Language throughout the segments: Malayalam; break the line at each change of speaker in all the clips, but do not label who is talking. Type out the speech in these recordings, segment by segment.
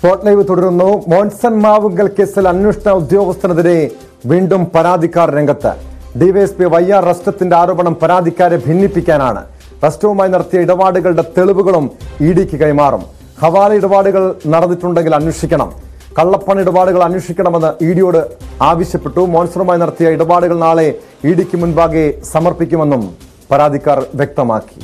സ്പോട്ട് ലൈവ് തുടരുന്നു മോൺസൺ മാവുങ്കൽ കേസിൽ അന്വേഷണ ഉദ്യോഗസ്ഥനെതിരെ വീണ്ടും പരാതിക്കാർ രംഗത്ത് ഡിവൈഎസ്പി വൈ ആർ റസ്റ്റത്തിന്റെ ആരോപണം പരാതിക്കാരെ ഭിന്നിപ്പിക്കാനാണ് റസ്റ്റവുമായി നടത്തിയ ഇടപാടുകളുടെ തെളിവുകളും ഇ ഡിക്ക് കൈമാറും ഹവാല ഇടപാടുകൾ നടന്നിട്ടുണ്ടെങ്കിൽ അന്വേഷിക്കണം കള്ളപ്പണ ഇടപാടുകൾ അന്വേഷിക്കണമെന്ന് ഇ ഡിയോട് ആവശ്യപ്പെട്ടു മോൺസണുമായി നടത്തിയ ഇടപാടുകൾ നാളെ ഇ ഡിക്ക് മുൻപാകെ സമർപ്പിക്കുമെന്നും പരാതിക്കാർ വ്യക്തമാക്കി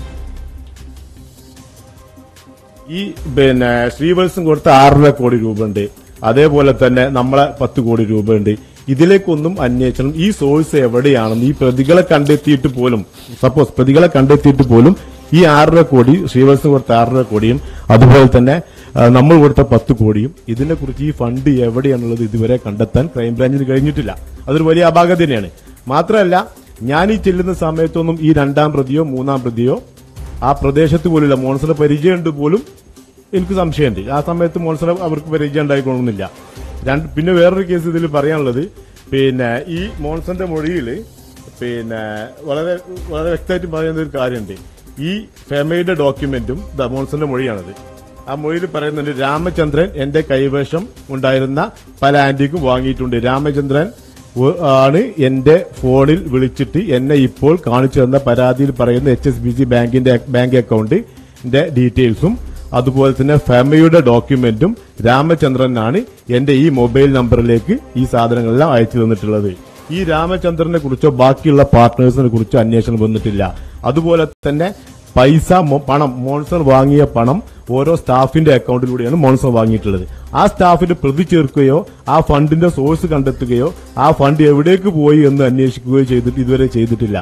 ഈ പിന്നെ ശ്രീവത്സം കൊടുത്ത ആറര കോടി രൂപയുണ്ട് അതേപോലെ തന്നെ നമ്മളെ പത്ത് കോടി രൂപയുണ്ട് ഇതിലേക്കൊന്നും അന്വേഷണം ഈ സോഴ്സ് എവിടെയാണെന്ന് ഈ പ്രതികളെ കണ്ടെത്തിയിട്ട് പോലും സപ്പോസ് പ്രതികളെ കണ്ടെത്തിയിട്ട് പോലും ഈ ആറര കോടി ശ്രീവത്സം കൊടുത്ത ആറര കോടിയും അതുപോലെ തന്നെ ആ, നമ്മൾ കൊടുത്ത പത്ത് കോടിയും ഇതിനെ കുറിച്ച് ഈ ഫണ്ട് എവിടെയാണുള്ളത് ഇതുവരെ കണ്ടെത്താൻ ക്രൈംബ്രാഞ്ചിന് കഴിഞ്ഞിട്ടില്ല അതൊരു വലിയ അപാകത തന്നെയാണ് മാത്രമല്ല ഞാൻ ഈ ചെല്ലുന്ന സമയത്തൊന്നും ഈ രണ്ടാം പ്രതിയോ മൂന്നാം പ്രതിയോ ആ പ്രദേശത്ത് പോലുള്ള മോൺസറെ പരിചയമുണ്ട് പോലും എനിക്ക് സംശയമുണ്ട് ആ സമയത്ത് മോൺസറെ അവർക്ക് പരിചയം ഉണ്ടായിക്കൊള്ളുന്നില്ല രണ്ട് പിന്നെ വേറൊരു കേസ് ഇതിൽ പറയാനുള്ളത് പിന്നെ ഈ മോൺസന്റെ മൊഴിയിൽ പിന്നെ വളരെ വളരെ വ്യക്തമായിട്ട് പറയുന്ന ഒരു കാര്യമുണ്ട് ഈ ഫെമയുടെ ഡോക്യുമെന്റും ദ മോൺസന്റെ മൊഴിയാണത് ആ മൊഴിയിൽ പറയുന്നുണ്ട് രാമചന്ദ്രൻ എന്റെ കൈവശം ഉണ്ടായിരുന്ന പല ആന്റിക്കും വാങ്ങിയിട്ടുണ്ട് രാമചന്ദ്രൻ ഒ- ആണ് എന്റെ ഫോണിൽ വിളിച്ചിട്ട് എന്നെ ഇപ്പോൾ കാണിച്ചു തന്ന പരാതിയിൽ പറയുന്ന എച്ച് എസ് ബി സി ബാങ്കിന്റെ ബാങ്ക് അക്കൗണ്ടിന്റെ ഡീറ്റെയിൽസും അതുപോലെ തന്നെ ഫെമയുടെ ഡോക്യുമെന്റും രാമചന്ദ്രനാണ് എന്റെ ഈ മൊബൈൽ നമ്പറിലേക്ക് ഈ സാധനങ്ങളെല്ലാം അയച്ചു തന്നിട്ടുള്ളത് ഈ രാമചന്ദ്രനെ കുറിച്ചോ ബാക്കിയുള്ള പാർട്ട്നേഴ്സിനെ കുറിച്ചോ അന്വേഷണം വന്നിട്ടില്ല അതുപോലെ തന്നെ പൈസ മൊ- പണം മോൺസൺ വാങ്ങിയ പണം ഓരോ സ്റ്റാഫിന്റെ അക്കൗണ്ടിലൂടെയാണ് മോൺസൺ വാങ്ങിയിട്ടുള്ളത് ആ സ്റ്റാഫിന് പ്രതി ചേർക്കുകയോ ആ ഫണ്ടിന്റെ സോഴ്സ് കണ്ടെത്തുകയോ ആ ഫണ്ട് എവിടേക്ക് പോയി എന്ന് അന്വേഷിക്കുകയോ ചെയ്തിട്ട് ഇതുവരെ ചെയ്തിട്ടില്ല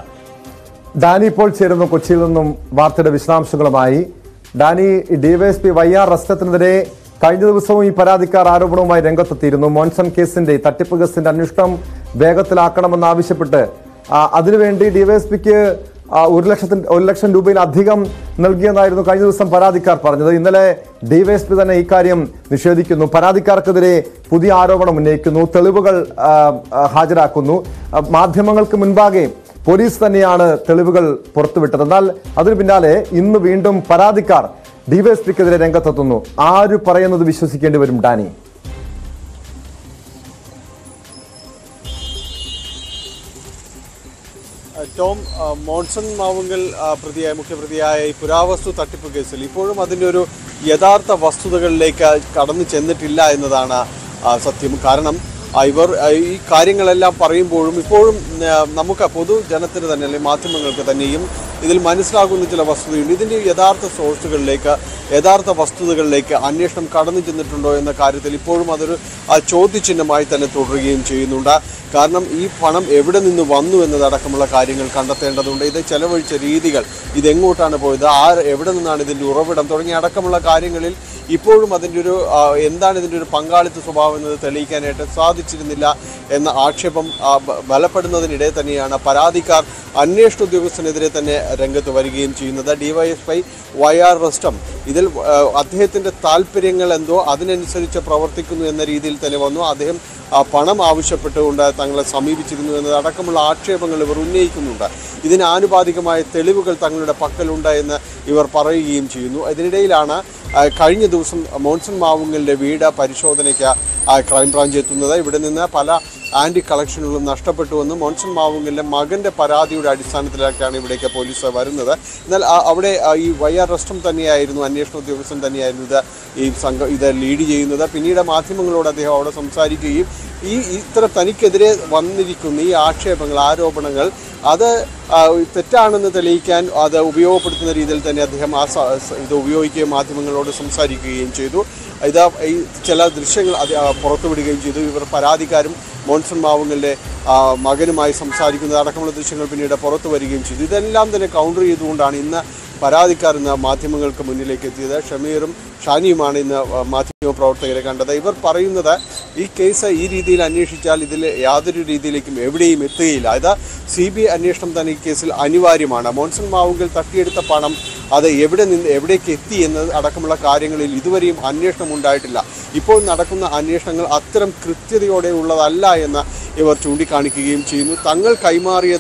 ഡാനി ഇപ്പോൾ ചേരുന്നു കൊച്ചിയിൽ നിന്നും വാർത്തയുടെ വിശദാംശങ്ങളുമായി ഡാനി ഡിവൈഎസ്പി വൈ ആർ റസ്റ്റത്തിനെതിരെ കഴിഞ്ഞ ദിവസവും ഈ പരാതിക്കാർ ആരോപണവുമായി രംഗത്തെത്തിയിരുന്നു മോൻസൺ കേസിന്റെ തട്ടിപ്പ് കേസിന്റെ അന്വേഷണം വേഗത്തിലാക്കണമെന്ന് ആവശ്യപ്പെട്ട് ആ, അതിനുവേണ്ടി ഡിവൈഎസ്പിക്ക് ഒരു ലക്ഷത്തിന് ഒരു ലക്ഷം രൂപയിലധികം നൽകിയെന്നായിരുന്നു കഴിഞ്ഞ ദിവസം പരാതിക്കാർ പറഞ്ഞത് ഇന്നലെ ഡിവൈഎസ്പി തന്നെ ഇക്കാര്യം നിഷേധിക്കുന്നു പരാതിക്കാർക്കെതിരെ പുതിയ ആരോപണം ഉന്നയിക്കുന്നു തെളിവുകൾ ആ, ആ, ഹാജരാക്കുന്നു ആ, മാധ്യമങ്ങൾക്ക് മുൻപാകെ പോലീസ് തന്നെയാണ് തെളിവുകൾ പുറത്തുവിട്ടത് എന്നാൽ അതിനു പിന്നാലെ ഇന്ന് വീണ്ടും പരാതിക്കാർ ഡിവൈഎസ്പിക്കെതിരെ രംഗത്തെത്തുന്നു ആര് പറയുന്നത് വിശ്വസിക്കേണ്ടി വരും ഡാനി
ടോം ആ, മോൺസൺ മാവുങ്കൽ ആ, പ്രതിയായ മുഖ്യപ്രതിയായ ഈ പുരാവസ്തു തട്ടിപ്പ് കേസിൽ ഇപ്പോഴും അതിൻ്റെ ഒരു യഥാർത്ഥ വസ്തുതകളിലേക്ക് കടന്നു ചെന്നിട്ടില്ല എന്നതാണ് ആ, സത്യം കാരണം ആ, ഇവർ ആ, ഈ കാര്യങ്ങളെല്ലാം പറയുമ്പോഴും ഇപ്പോഴും ആ, നമുക്ക് പൊതുജനത്തിന് തന്നെ അല്ലെങ്കിൽ മാധ്യമങ്ങൾക്ക് തന്നെയും ഇതിൽ മനസ്സിലാകുന്ന ചില വസ്തുതയുണ്ട് ഇതിൻ്റെ യഥാർത്ഥ സോഴ്സുകളിലേക്ക് യഥാർത്ഥ വസ്തുതകളിലേക്ക് അന്വേഷണം കടന്നു ചെന്നിട്ടുണ്ടോ എന്ന കാര്യത്തിൽ ഇപ്പോഴും അതൊരു ആ, ചോദ്യചിഹ്നമായി തന്നെ തുടരുകയും ചെയ്യുന്നുണ്ട് കാരണം ഈ പണം എവിടെ നിന്ന് വന്നു എന്നതടക്കമുള്ള കാര്യങ്ങൾ കണ്ടെത്തേണ്ടതുണ്ട് ഇത് ചെലവഴിച്ച രീതികൾ ഇതെങ്ങോട്ടാണ് പോയത് ആ എവിടെ നിന്നാണ് ഇതിൻ്റെ ഉറവിടം തുടങ്ങിയ അടക്കമുള്ള കാര്യങ്ങളിൽ ഇപ്പോഴും അതിൻ്റെ ഒരു ആ, എന്താണ് ഇതിൻ്റെ ഒരു പങ്കാളിത്ത സ്വഭാവം എന്നത് തെളിയിക്കാനായിട്ട് സാധിച്ചിരുന്നില്ല എന്ന ആക്ഷേപം ആ, ബ- ബലപ്പെടുന്നതിനിടെ തന്നെയാണ് പരാതിക്കാർ അന്വേഷണ ഉദ്യോഗസ്ഥനെതിരെ തന്നെ രംഗത്ത് വരികയും ചെയ്യുന്നത് ഡിവൈഎസ്പൈ വൈ ആർ റസ്റ്റം ഇതിൽ ആ, അദ്ദേഹത്തിൻ്റെ താല്പര്യങ്ങൾ എന്തോ അതിനനുസരിച്ച് പ്രവർത്തിക്കുന്നു എന്ന രീതിയിൽ തന്നെ വന്നു അദ്ദേഹം ആ, പണം ആവശ്യപ്പെട്ടുകൊണ്ട് തങ്ങളെ സമീപിച്ചിരുന്നു എന്നതടക്കമുള്ള ആക്ഷേപങ്ങൾ ഇവർ ഉന്നയിക്കുന്നുണ്ട് ഇതിന് ആനുപാതികമായ തെളിവുകൾ തങ്ങളുടെ പക്കലുണ്ട് എന്ന് ഇവർ പറയുകയും ചെയ്യുന്നു ഇതിനിടയിലാണ് ആ, കഴിഞ്ഞ ദിവസം മോൺസൺ മാവുങ്കലിൻ്റെ വീട് പരിശോധനയ്ക്ക് ആ, ക്രൈംബ്രാഞ്ച് എത്തുന്നത് ഇവിടെ നിന്ന് പല ആൻറ്റി കളക്ഷനുകളും നഷ്ടപ്പെട്ടുവെന്ന് മോൺസൺ മാവുങ്കലിൻ്റെ മകൻ്റെ പരാതിയുടെ അടിസ്ഥാനത്തിലൊക്കെയാണ് ഇവിടേക്ക് പോലീസ് വരുന്നത് എന്നാൽ ആ, അവിടെ ആ, ഈ വൈ ആർ റസ്റ്റം തന്നെയായിരുന്നു അന്വേഷണ ഉദ്യോഗസ്ഥൻ തന്നെയായിരുന്നു ഇത് ഈ സംഘം ഇത് ലീഡ് ചെയ്യുന്നത് പിന്നീട് മാധ്യമങ്ങളോട് അദ്ദേഹം അവിടെ സംസാരിക്കുകയും ഈ ഇത്ര തനിക്കെതിരെ വന്നിരിക്കുന്ന ഈ ആക്ഷേപങ്ങൾ ആരോപണങ്ങൾ അത് ആ, തെറ്റാണെന്ന് തെളിയിക്കാൻ അത് ഉപയോഗപ്പെടുത്തുന്ന രീതിയിൽ തന്നെ അദ്ദേഹം ആ സ- സ- ഇത് ഉപയോഗിക്കുകയും മാധ്യമങ്ങളോട് സംസാരിക്കുകയും ചെയ്തു ഇത് ഈ ചില ദൃശ്യങ്ങൾ അത് ആ, പുറത്തുവിടുകയും ചെയ്തു ഇവർ പരാതിക്കാരും മോൺസൺ മാവുങ്ങളുടെ ആ, മകനുമായി സംസാരിക്കുന്നത് അടക്കമുള്ള ദൃശ്യങ്ങൾ പിന്നീട് പുറത്തു വരികയും ചെയ്തു ഇതെല്ലാം തന്നെ കൗണ്ടർ ചെയ്തുകൊണ്ടാണ് ഇന്ന് പരാതിക്കാർ ഇന്ന് മാധ്യമങ്ങൾക്ക് മുന്നിലേക്ക് എത്തിയത് ഷമീറും ഷാനിയുമാണ് ഇന്ന് മാധ്യമ പ്രവർത്തകരെ കണ്ടത് ഇവർ പറയുന്നത് ഈ കേസ് ഈ രീതിയിൽ അന്വേഷിച്ചാൽ ഇതിൽ യാതൊരു രീതിയിലേക്കും എവിടെയും എത്തുകയില്ല ഇത് സി ബി ഐ അന്വേഷണം തന്നെ ഈ കേസിൽ അനിവാര്യമാണ് മോൺസൺ മാവുങ്കൽ തട്ടിയെടുത്ത പണം അത് എവിടെ നിന്ന് എവിടേക്ക് എത്തി എന്നത് അടക്കമുള്ള കാര്യങ്ങളിൽ ഇതുവരെയും അന്വേഷണം ഉണ്ടായിട്ടില്ല ഇപ്പോൾ നടക്കുന്ന അന്വേഷണങ്ങൾ അത്തരം കൃത്യതയോടെ ഉള്ളതല്ല എന്ന് ഇവർ ചൂണ്ടിക്കാണിക്കുകയും ചെയ്യുന്നു തങ്ങൾ കൈമാറിയത്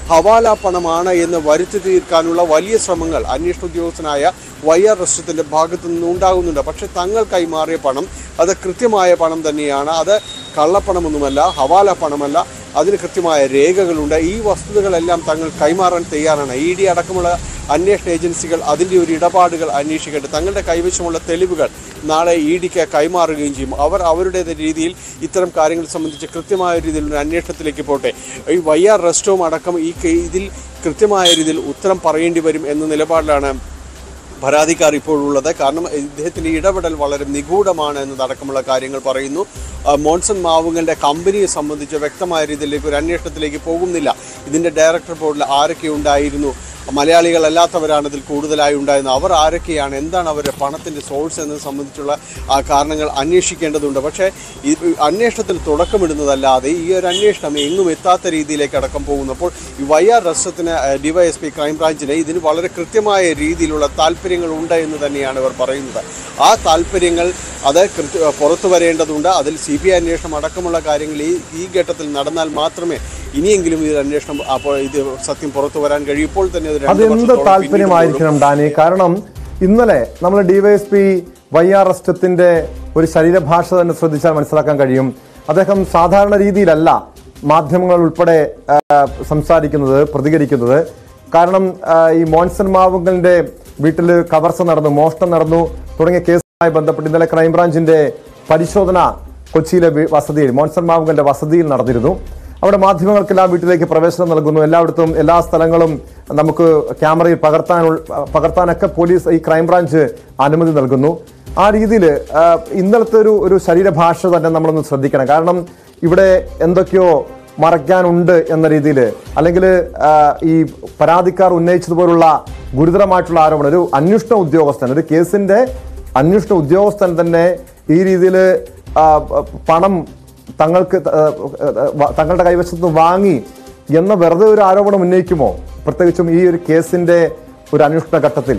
ഹവാല പണമാണ് എന്ന് വരുത്തി തീർക്കാനുള്ള വലിയ ശ്രമങ്ങൾ അന്വേഷണ ഉദ്യോഗസ്ഥനായ വൈ ആർ റസ്റ്റത്തിന്റെ ഭാഗത്തു നിന്ന് ഉണ്ടാകുന്നുണ്ട് പക്ഷെ തങ്ങൾ കൈമാറിയ പണം അത് കൃത്യമായ പണം തന്നെയാണ് അത് കള്ളപ്പണമൊന്നുമല്ല ഹവാല പണമല്ല അതിന് കൃത്യമായ രേഖകളുണ്ട് ഈ വസ്തുതകളെല്ലാം തങ്ങൾ കൈമാറാൻ തയ്യാറാണ് ഇ ഡി അടക്കമുള്ള അന്വേഷണ ഏജൻസികൾ അതിൻ്റെ ഒരു ഇടപാടുകൾ അന്വേഷിക്കട്ടെ തങ്ങളുടെ കൈവശമുള്ള തെളിവുകൾ നാളെ ഇ ഡിക്ക് കൈമാറുകയും ചെയ്യും അവർ അവരുടേത് രീതിയിൽ ഇത്തരം കാര്യങ്ങൾ സംബന്ധിച്ച് കൃത്യമായ രീതിയിൽ ഒരു അന്വേഷണത്തിലേക്ക് പോട്ടെ ഈ വൈ ആർ റെസ്റ്റോം അടക്കം ഈ കേ- ഇതിൽ കൃത്യമായ രീതിയിൽ ഉത്തരം പറയേണ്ടി വരും എന്ന നിലപാടിലാണ് പരാതിക്കാർ ഇപ്പോഴുള്ളത് കാരണം ഇദ്ദേഹത്തിന്റെ ഇടപെടൽ വളരെ നിഗൂഢമാണ് എന്നതടക്കമുള്ള കാര്യങ്ങൾ പറയുന്നു ആ, മോൺസൺ മാവുങ്ങളുടെ കമ്പനിയെ സംബന്ധിച്ച് വ്യക്തമായ രീതിയിലേക്ക് ഒരു അന്വേഷണത്തിലേക്ക് പോകുന്നില്ല ഇതിന്റെ ഡയറക്ടർ ബോർഡിൽ ആരൊക്കെ ഉണ്ടായിരുന്നു മലയാളികളല്ലാത്തവരാണ് ഇതിൽ കൂടുതലായി ഉണ്ടായിരുന്നത് അവർ ആരൊക്കെയാണ് എന്താണ് അവരുടെ പണത്തിന്റെ സോഴ്സ് എന്നത് സംബന്ധിച്ചുള്ള ആ കാരണങ്ങൾ അന്വേഷിക്കേണ്ടതുണ്ട് പക്ഷേ ഈ അന്വേഷണത്തിൽ തുടക്കമിടുന്നതല്ലാതെ ഈ ഒരു അന്വേഷണം എങ്ങും എത്താത്ത രീതിയിലേക്ക് അടക്കം പോകുന്നു അപ്പോൾ ഈ വൈ ആർ റസത്തിന് ഡിവൈഎസ്പി ക്രൈംബ്രാഞ്ചിന് ഇതിന് വളരെ കൃത്യമായ രീതിയിലുള്ള താല്പര്യങ്ങൾ ഉണ്ട് എന്ന് തന്നെയാണ് ഇവർ പറയുന്നത് ആ താല്പര്യങ്ങൾ അത് കൃത്യ പുറത്തു വരേണ്ടതുണ്ട് അതിൽ സി ബി ഐ അന്വേഷണം അടക്കമുള്ള കാര്യങ്ങൾ ഈ ഈ ഘട്ടത്തിൽ നടന്നാൽ മാത്രമേ ഇനിയെങ്കിലും ഈ അന്വേഷണം അപ്പോൾ ഇത് സത്യം പുറത്തു വരാൻ കഴിയും ഇപ്പോൾ തന്നെ അത് രണ്ട്
അത് എന്ത്
വർഷത്തോളം
താല്പര്യമായിരിക്കണം ഡാനി കാരണം ഇന്നലെ നമ്മൾ ഡിവൈഎസ്പി വൈ ആർ എസ്റ്റത്തിന്റെ ഒരു ശരീരഭാഷ തന്നെ ശ്രദ്ധിച്ചാൽ മനസ്സിലാക്കാൻ കഴിയും അദ്ദേഹം സാധാരണ രീതിയിലല്ല മാധ്യമങ്ങൾ ഉൾപ്പെടെ ആ, സംസാരിക്കുന്നത് പ്രതികരിക്കുന്നത് കാരണം ആ, ഈ മോൺസൺ മാവുങ്കലിന്റെ വീട്ടിൽ കവർച്ച നടന്നു മോഷണം നടന്നു തുടങ്ങിയ കേസുമായി ബന്ധപ്പെട്ട് ഇന്നലെ ക്രൈംബ്രാഞ്ചിന്റെ പരിശോധന കൊച്ചിയിലെ വി- വസതിയിൽ മോൺസൺ മാവുങ്കലിന്റെ വസതിയിൽ നടന്നിരുന്നു അവിടെ മാധ്യമങ്ങൾക്കെല്ലാം വീട്ടിലേക്ക് പ്രവേശനം നൽകുന്നു എല്ലായിടത്തും എല്ലാ സ്ഥലങ്ങളും നമുക്ക് ക്യാമറയിൽ പകർത്താൻ പകർത്താനൊക്കെ പോലീസ് ഈ ക്രൈംബ്രാഞ്ച് അനുമതി നൽകുന്നു ആ രീതിയിൽ ഇന്നലത്തെ ഒരു ഒരു ശരീരഭാഷ തന്നെ നമ്മളൊന്ന് ശ്രദ്ധിക്കണം കാരണം ഇവിടെ എന്തൊക്കെയോ മറയ്ക്കാനുണ്ട് എന്ന രീതിയിൽ അല്ലെങ്കിൽ ഈ പരാതിക്കാർ ഉന്നയിച്ചതുപോലുള്ള ഗുരുതരമായിട്ടുള്ള ആരോപണം ഒരു അന്വേഷണ ഉദ്യോഗസ്ഥൻ ഒരു കേസിന്റെ അന്വേഷണ ഉദ്യോഗസ്ഥൻ തന്നെ ഈ രീതിയിൽ പണം തങ്ങൾക്ക് ത- ആ, ആ, തങ്ങളുടെ കൈവശത്ത് നിന്ന് വാങ്ങി എന്ന വെറുതെ ഒരു ആരോപണം ഉന്നയിക്കുമോ പ്രത്യേകിച്ചും ഈ ഒരു കേസിന്റെ ഒരു അന്വേഷണ ഘട്ടത്തിൽ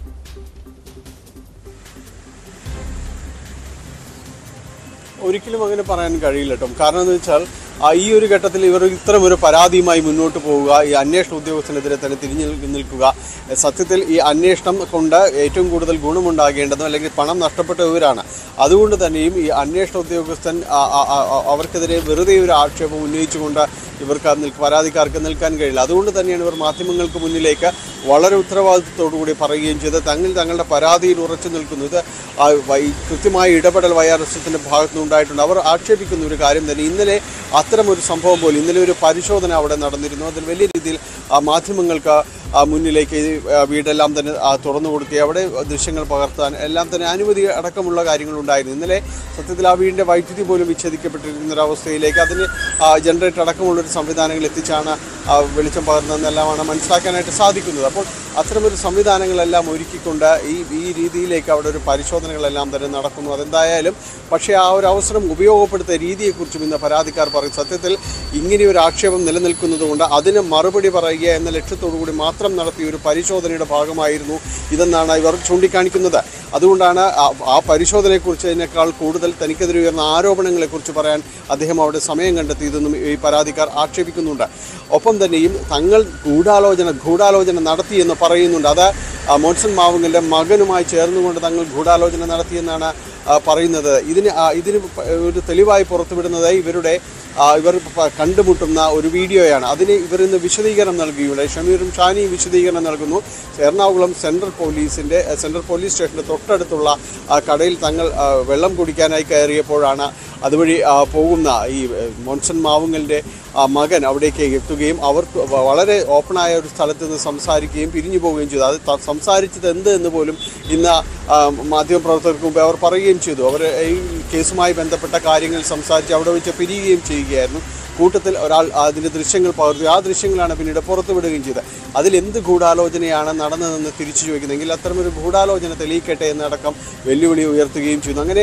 ഒരിക്കലും അങ്ങനെ പറയാൻ കഴിയില്ല കേട്ടോ കാരണം എന്ന് വെച്ചാൽ ആ, ഈ ഒരു ഘട്ടത്തിൽ ഇവർ ഇത്തരം ഒരു പരാതിയുമായി മുന്നോട്ട് പോവുക ഈ അന്വേഷണ ഉദ്യോഗസ്ഥനെതിരെ തന്നെ തിരിഞ്ഞു നിൽ- നിൽക്കുക സത്യത്തിൽ ഈ അന്വേഷണം കൊണ്ട് ഏറ്റവും കൂടുതൽ ഗുണമുണ്ടാകേണ്ടതും അല്ലെങ്കിൽ പണം നഷ്ടപ്പെട്ട ഇവരാണ് അതുകൊണ്ട് തന്നെയും ഈ അന്വേഷണ ഉദ്യോഗസ്ഥൻ ആ, ആ, ആ, ആ, അവർക്കെതിരെ വെറുതെ ഒരു ആക്ഷേപം ഉന്നയിച്ചുകൊണ്ട് ഇവർക്ക് നിൽക്ക പരാതിക്കാർക്ക് നിൽക്കാൻ കഴിയില്ല അതുകൊണ്ട് തന്നെയാണ് ഇവർ മാധ്യമങ്ങൾക്ക് മുന്നിലേക്ക് വളരെ ഉത്തരവാദിത്വത്തോടു കൂടി പറയുകയും ചെയ്ത് തങ്ങൾ തങ്ങളുടെ പരാതിയിൽ ഉറച്ചു നിൽക്കുന്നു ഇത് ആ, വൈ- കൃത്യമായ ഇടപെടൽ വൈ ആർ എസ് എസിന്റെ ഭാഗത്തു നിന്നുണ്ടായിട്ടുണ്ട് അവർ ആക്ഷേപിക്കുന്ന ഒരു കാര്യം തന്നെ ഇന്നലെ അത്തരം ഒരു സംഭവം പോലും ഇന്നലെ ഒരു പരിശോധന അവിടെ നടന്നിരുന്നു അതിൽ വലിയ രീതിയിൽ ആ, മാധ്യമങ്ങൾക്ക് ആ, മുന്നിലേക്ക് ഈ, ആ, വീടെല്ലാം തന്നെ ആ, തുറന്നു കൊടുക്കുകയും അവിടെ ദൃശ്യങ്ങൾ പകർത്താൻ എല്ലാം തന്നെ അനുമതി അടക്കമുള്ള കാര്യങ്ങളുണ്ടായിരുന്നു ഇന്നലെ സത്യത്തിൽ ആ വീടിന്റെ വൈദ്യുതി പോലും വിച്ഛേദിക്കപ്പെട്ടിരിക്കുന്ന ഒരു അവസ്ഥയിലേക്ക് അതിന് ജനറേറ്റർ അടക്കമുള്ള ഒരു സംവിധാനങ്ങൾ എത്തിച്ചാണ് ആ, വെളിച്ചം പകർന്നതെന്നെല്ലാമാണ് മനസ്സിലാക്കാനായിട്ട് സാധിക്കുന്നത് അപ്പോൾ അത്തരമൊരു സംവിധാനങ്ങളെല്ലാം ഒരുക്കിക്കൊണ്ട് ഈ ഈ രീതിയിലേക്ക് അവിടെ ഒരു പരിശോധനകളെല്ലാം തന്നെ നടക്കുന്നു അതെന്തായാലും പക്ഷേ ആ ഒരു അവസരം ഉപയോഗപ്പെടുത്തിയ രീതിയെക്കുറിച്ചും ഇന്ന് പരാതിക്കാർ പറയും സത്യത്തിൽ ഇങ്ങനെ ഒരു ആക്ഷേപം നിലനിൽക്കുന്നത് കൊണ്ട് അതിന് മറുപടി പറയുക എന്ന ലക്ഷ്യത്തോടു കൂടി മാത്രം നടത്തിയ ഒരു പരിശോധനയുടെ ഭാഗമായിരുന്നു ഇതെന്നാണ് ഇവർ ചൂണ്ടിക്കാണിക്കുന്നത് അതുകൊണ്ടാണ് ആ- ആ പരിശോധനയെക്കുറിച്ചതിനേക്കാൾ കൂടുതൽ തനിക്കെതിരെ ഉയർന്ന ആരോപണങ്ങളെക്കുറിച്ച് പറയാൻ അദ്ദേഹം അവിടെ സമയം കണ്ടെത്തിയതെന്നും ഈ പരാതിക്കാർ ആക്ഷേപിക്കുന്നുണ്ട് ഒപ്പം തന്നെയും തങ്ങൾ ഗൂഢാലോചന ഗൂഢാലോചന നടത്തിയെന്ന് പറയുന്നുണ്ട് അത് ആ, മോൻസൺ മാവുങ്കലിൻ്റെ മകനുമായി ചേർന്നുകൊണ്ട് തങ്ങൾ ഗൂഢാലോചന നടത്തിയെന്നാണ് ആ, പറയുന്നത് ഇതിന് ആ, ഇതിന് പ- ഒരു തെളിവായി പുറത്തുവിടുന്നത് ഇവരുടെ ആ, ഇവർ പ- കണ്ടുമുട്ടുന്ന ഒരു വീഡിയോയാണ് അതിന് ഇവർ ഇന്ന് വിശദീകരണം നൽകുകയുണ്ടായി ഷമീറും ഷാനിയും വിശദീകരണം നൽകുന്നു എറണാകുളം സെൻട്രൽ പോലീസിന്റെ ആ, സെൻട്രൽ പോലീസ് സ്റ്റേഷന്റെ തൊട്ടടുത്തുള്ള ആ, കടയിൽ തങ്ങൾ ആ, വെള്ളം കുടിക്കാനായി കയറിയപ്പോഴാണ് അതുവഴി ആ, പോകുന്ന ഈ ഏ, മോൻസൺ മാവുങ്ങലിന്റെ ആ, മകൻ അവിടേക്ക് എത്തുകയും അവർ വ- വളരെ ഓപ്പണായ ഒരു സ്ഥലത്ത് നിന്ന് സംസാരിക്കുകയും പിരിഞ്ഞു പോവുകയും ചെയ്തു അത് ത- സംസാരിച്ചത് എന്ത് എന്ന് പോലും ഇന്ന് ആ, മാധ്യമപ്രവർത്തകർക്ക് മുമ്പ് അവർ പറയുകയും ചെയ്തു അവർ ഈ കേസുമായി ബന്ധപ്പെട്ട കാര്യങ്ങൾ സംസാരിച്ച് അവിടെ വെച്ച് പിരിയുകയും ചെയ്യുകയായിരുന്നു കൂട്ടത്തിൽ ഒരാൾ അതിൻ്റെ ദൃശ്യങ്ങൾ പകർത്തി ആ ദൃശ്യങ്ങളാണ് പിന്നീട് പുറത്തുവിടുകയും ചെയ്തത് അതിൽ എന്ത് ഗൂഢാലോചനയാണ് നടന്നതെന്ന് തിരിച്ചു ചോദിക്കുന്നെങ്കിൽ അത്തരമൊരു ഗൂഢാലോചന തെളിയിക്കട്ടെ എന്നടക്കം വെല്ലുവിളി ഉയർത്തുകയും ചെയ്യുന്നു അങ്ങനെ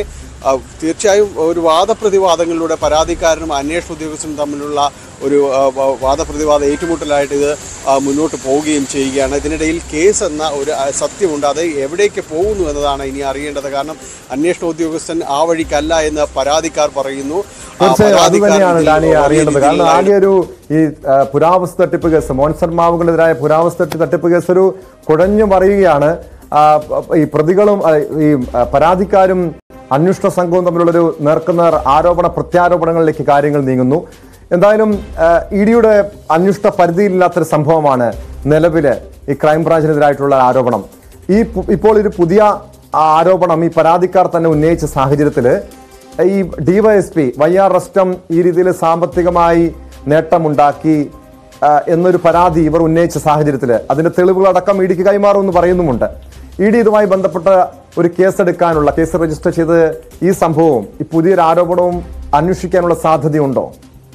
ആ, തീർച്ചയായും ഒരു വാദപ്രതിവാദങ്ങളിലൂടെ പരാതിക്കാരനും അന്വേഷണ ഉദ്യോഗസ്ഥനും തമ്മിലുള്ള ഒരു ആ, വ- വാദപ്രതിവാദ ഏറ്റുമുട്ടലായിട്ട് ഇത് ആ, മുന്നോട്ട് പോവുകയും ചെയ്യുകയാണ് ഇതിനിടയിൽ കേസ് എന്ന ഒരു ആ, സത്യമുണ്ട് അത് എവിടേക്ക് പോകുന്നു എന്നതാണ് ഇനി അറിയേണ്ടത് കാരണം അന്വേഷണ ഉദ്യോഗസ്ഥൻ ആ വഴിക്കല്ല എന്ന് പരാതിക്കാർ പറയുന്നു ആ,
തീർച്ചയായും അത്
പരാതിക്കാരൻ
തന്നെയാണ്
ഇതിൽ
ഡാനി
വലിയ
അറിയേണ്ടത് കാരണം
രീതിയിലുള്ള
ആകെ ഒരു ഈ ആ, പുരാവസ്തു തട്ടിപ്പ് കേസ് മോൻസൺ മാവുകൾക്കെതിരായ പുരാവസ്തു തട്ടി- തട്ടിപ്പ് കേസ് ഒരു കുഴഞ്ഞു മറിയുകയാണ് ആ, ഈ പ്രതികളും ആ, ഈ ആ, പരാതിക്കാരും അന്വേഷണ സംഘവും തമ്മിലുള്ളൊരു നേർക്കുനേർ ആരോപണ പ്രത്യാരോപണങ്ങളിലേക്ക് കാര്യങ്ങൾ നീങ്ങുന്നു എന്തായാലും ഇ ഡിയുടെ അന്വേഷണ പരിധിയിലില്ലാത്തൊരു സംഭവമാണ് നിലവില് ഈ ക്രൈംബ്രാഞ്ചിനെതിരായിട്ടുള്ള ആരോപണം ഈ പു- ഇപ്പോൾ ഒരു പുതിയ ആരോപണം ഈ പരാതിക്കാർ തന്നെ ഉന്നയിച്ച സാഹചര്യത്തില് ഈ ഡിവൈഎസ്പി വൈ ആർ റസ്റ്റം ഈ രീതിയിൽ സാമ്പത്തികമായി നേട്ടമുണ്ടാക്കി ആ, എന്നൊരു പരാതി ഇവർ ഉന്നയിച്ച സാഹചര്യത്തിൽ അതിന്റെ തെളിവുകളടക്കം ഇ ഡിക്ക് കൈമാറുമെന്ന് പറയുന്നുമുണ്ട് ഇ ഡി ഇതുമായി ബന്ധപ്പെട്ട ഒരു കേസെടുക്കാനുള്ള കേസ് രജിസ്റ്റർ ചെയ്ത് ഈ സംഭവവും ഈ പുതിയൊരു ആരോപണവും അന്വേഷിക്കാനുള്ള സാധ്യതയുണ്ടോ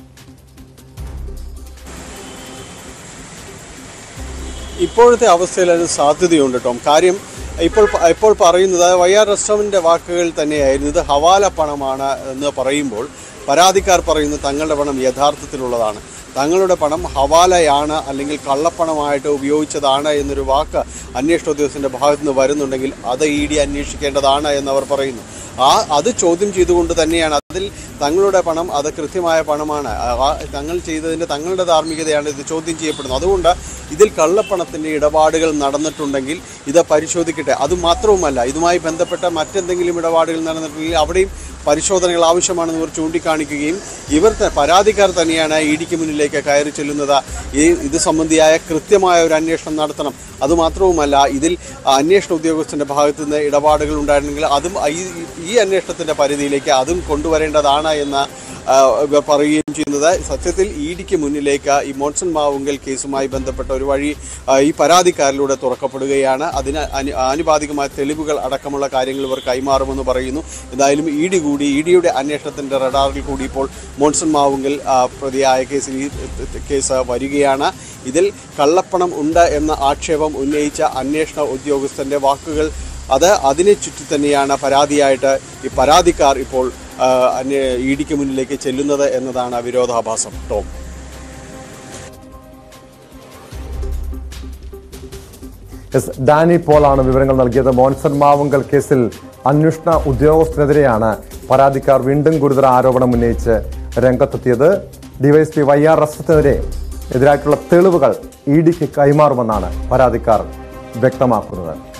ഇപ്പോഴത്തെ അവസ്ഥയിൽ അതിന് സാധ്യതയുണ്ട് ടോം കാര്യം ഇപ്പോൾ ഇപ്പോൾ പറയുന്നത് വൈ ആർ റെസ്റ്റോറൻറ്റിൻ്റെ വാക്കുകൾ തന്നെയായിരുന്നു ഇത് ഹവാല പണമാണ് എന്ന് പറയുമ്പോൾ പരാതിക്കാർ പറയുന്നത് തങ്ങളുടെ പണം യഥാർത്ഥത്തിലുള്ളതാണ് തങ്ങളുടെ പണം ഹവാലയാണ് അല്ലെങ്കിൽ കള്ളപ്പണമായിട്ട് ഉപയോഗിച്ചതാണ് എന്നൊരു വാക്ക് അന്വേഷണ ഉദ്യോഗസ്ഥൻ്റെ ഭാഗത്തു നിന്ന് വരുന്നുണ്ടെങ്കിൽ അത് ഇ ഡി അന്വേഷിക്കേണ്ടതാണ് എന്നവർ പറയുന്നു ആ അത് ചോദ്യം ചെയ്തുകൊണ്ട് തന്നെയാണ് അതിൽ തങ്ങളുടെ പണം അത് കൃത്യമായ പണമാണ് ആ- ആ തങ്ങൾ ചെയ്തതിൻ്റെ തങ്ങളുടെ ധാർമ്മികതയാണ് ഇത് ചോദ്യം ചെയ്യപ്പെടുന്നത് അതുകൊണ്ട് ഇതിൽ കള്ളപ്പണത്തിൻ്റെ ഇടപാടുകൾ നടന്നിട്ടുണ്ടെങ്കിൽ ഇത് പരിശോധിക്കട്ടെ അതുമാത്രവുമല്ല ഇതുമായി ബന്ധപ്പെട്ട മറ്റെന്തെങ്കിലും ഇടപാടുകൾ നടന്നിട്ടുണ്ടെങ്കിൽ അവിടെയും പരിശോധനകൾ ആവശ്യമാണെന്ന് ഇവർ ചൂണ്ടിക്കാണിക്കുകയും ഇവർ ത- പരാതിക്കാർ തന്നെയാണ് ഇ ഡിക്ക് മുന്നിലേക്ക് കയറി ചെല്ലുന്നത് ഈ ഇത് സംബന്ധിയായ കൃത്യമായ ഒരു അന്വേഷണം നടത്തണം അതുമാത്രവുമല്ല ഇതിൽ അന്വേഷണ ഉദ്യോഗസ്ഥൻ്റെ ഭാഗത്തു നിന്ന് ഇടപാടുകൾ ഉണ്ടായിരുന്നെങ്കിൽ അതും ഈ ഈ അന്വേഷണത്തിൻ്റെ പരിധിയിലേക്ക് അതും കൊണ്ടുവരേണ്ടതാണ് എന്ന് ആ, ഇവർ പറയുകയും ചെയ്യുന്നത് സത്യത്തിൽ ഇ ഡിക്ക് മുന്നിലേക്ക് ഈ മോൺസൺ മാവുങ്കൽ കേസുമായി ബന്ധപ്പെട്ട ഒരു വഴി ആ, ഈ പരാതിക്കാരിലൂടെ തുറക്കപ്പെടുകയാണ് അതിന് അനു ആനുപാതികമായ തെളിവുകൾ അടക്കമുള്ള കാര്യങ്ങൾ ഇവർ കൈമാറുമെന്ന് പറയുന്നു എന്തായാലും ഇ ഡി കൂടി ഇ ഡിയുടെ അന്വേഷണത്തിൻ്റെ റഡാറിൽ കൂടി ഇപ്പോൾ മോൺസൺ മാവുങ്കൽ ആ, പ്രതിയായ കേസിൽ ഈ കേസ് വരികയാണ് ഇതിൽ കള്ളപ്പണം ഉണ്ട് എന്ന ആക്ഷേപം ഉന്നയിച്ച അന്വേഷണ ഉദ്യോഗസ്ഥൻ്റെ വാക്കുകൾ അത് അതിനെ ചുറ്റി തന്നെയാണ് പരാതിയായിട്ട് ഈ പരാതിക്കാർ ഇപ്പോൾ ആ, അന്വേ ഇ ഡിക്ക് മുന്നിലേക്ക് ചെല്ലുന്നത് എന്നതാണ് വിരോധാഭാസം ടോം
എസ് ഡാനി പോളാണ് വിവരങ്ങൾ നൽകിയത് മോൻസൺ മാവുങ്കൽ കേസിൽ അന്വേഷണ ഉദ്യോഗസ്ഥനെതിരെയാണ് പരാതിക്കാർ വീണ്ടും ഗുരുതര ആരോപണം ഉന്നയിച്ച് രംഗത്തെത്തിയത് ഡിവൈഎസ്പി വൈ ആർ റസത്തിനെതിരെ എതിരായിട്ടുള്ള തെളിവുകൾ ഇ ഡിക്ക് കൈമാറുമെന്നാണ് പരാതിക്കാർ വ്യക്തമാക്കുന്നത്